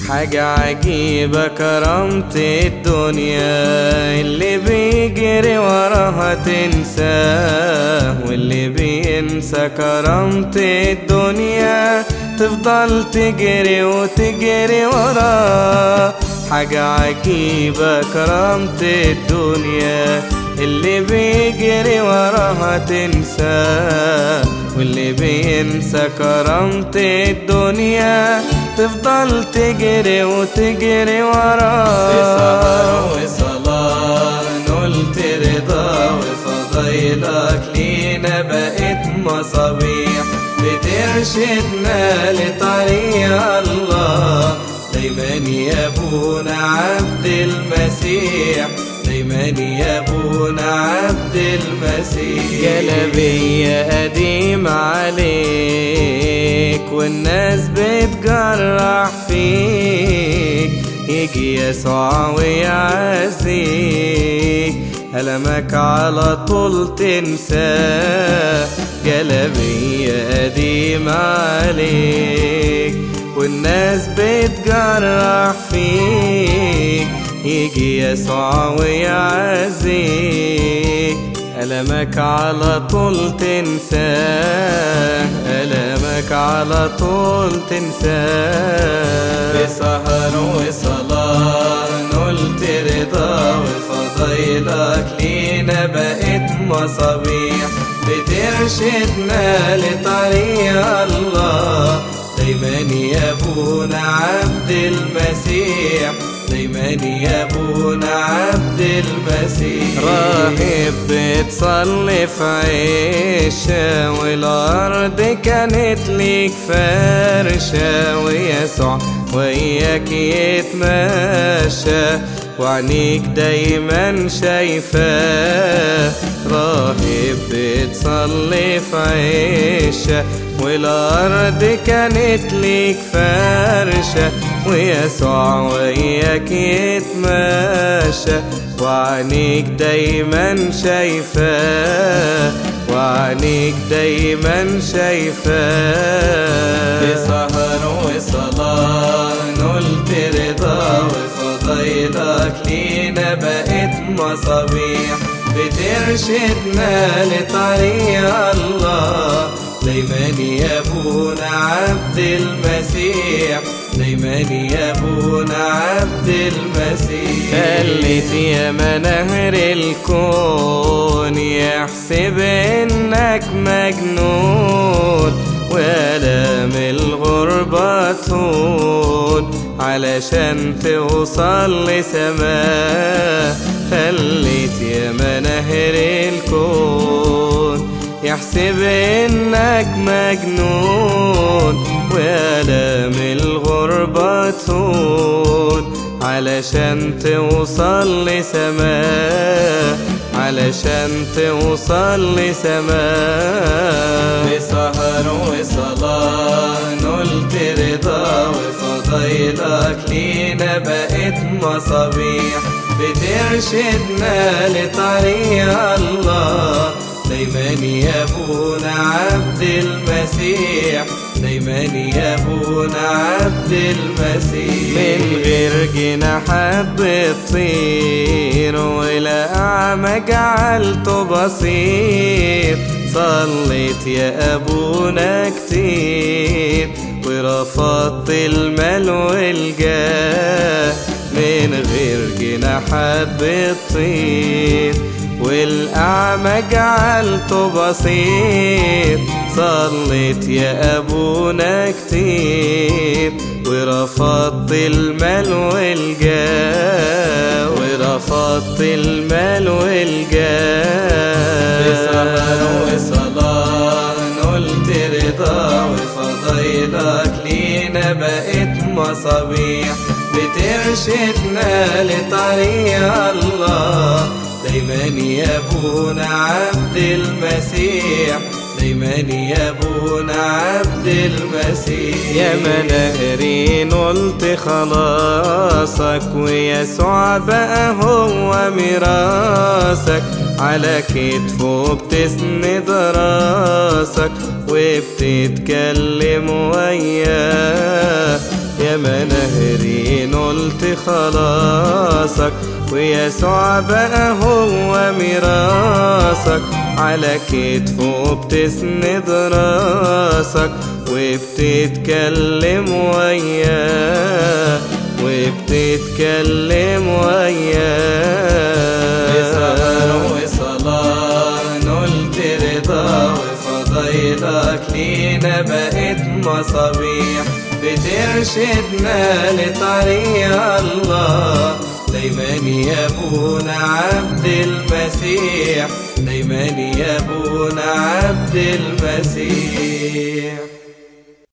حاجة عجيبة كرمت الدنيا اللي بيجري وراها تنساه واللي بينسى كرمت الدنيا تفضل تجري وتجري وراه حاجة عجيبة كرمت الدنيا اللي بيجري وراها تنساه واللي بينسى كرمت الدنيا تفضل تجري وتجري وراه بسهر وصلاة نلت رضا وفضيلك لينا بقت مصابيح بترشدنا لطريق الله دايما يا ابونا عبد المسيح دايما يا ابونا عبد المسيح جلبية قديم عليك والناس بتجرح فيك يجي يسوع ويعزيك ألمك على طول تنساه جلبية قديم عليك والناس بتجرح فيك يجي يسوع ويعزيك ألمك على طول تنساه ألمك على طول تنساه بسهر وصلاة نلت رضا وفضيلك لينا بقت مصابيح بترشدنا لطريق الله دايما يا ابونا عبد المسيح دايما يا ابونا عبد المسيح راهب بتصلي في عيشة والأرض كانت ليك فرشة ويسوع وياك يتمشى وعنيك دايما شايفاه راهب بتصلي في عيشة والأرض كانت ليك فرشة ويسوع وياك يتمشى وعنيك دايما شايفاه وعنيك دايما شايفاه بسهر وصلاة نلت رضا وفضيلك لينا بقت مصابيح بترشدنا لطريق الله دايما يا ابونا عبد المسيح دايما يا ابونا عبد المسيح خلت يا منهر الكون يحسب انك مجنون والام الغربة تهون علشان توصل لسماه خلت يا منهر الكون يحسب انك مجنون والام الغربة تهون علشان توصل لسماه علشان توصل لسماه بسهر وصلاة نلت رضا وفضيلك لينا بقت مصابيح بترشدنا لطريق الله دايما يا ابونا عبد المسيح دايما يا ابونا عبد المسيح من غير جناحات بتطير ولا أعمى جعلته بصير صليت يا أبونا كتير ورفضت المال والجاه من غير جناحات بتطير والأعمى جعلته بصير صليت يا أبونا كتير ورفضت المال والجاه ورفضت المال بسهر والجاه وصلاة نلت رضا وفضيلك لينا بقت مصابيح بترشدنا لطريق الله دايما يا ابونا عبد المسيح دايما يا ابونا عبد المسيح يا منهرين قلت خلاصك ويسوع بقى هو ميراثك على كتفه بتسند راسك وبتتكلم وياه يا منهري نلت خلاصك ويسوع بقى هو ميراثك على كتفه بتسند راسك وبتتكلم وياه وبتتكلم وياه بسهر وصلاة نلت رضا وفضيلك لينا بقت مصابيح بترشدنا لطريق الله دايما يا ابونا عبد المسيح دايما يا ابونا عبد المسيح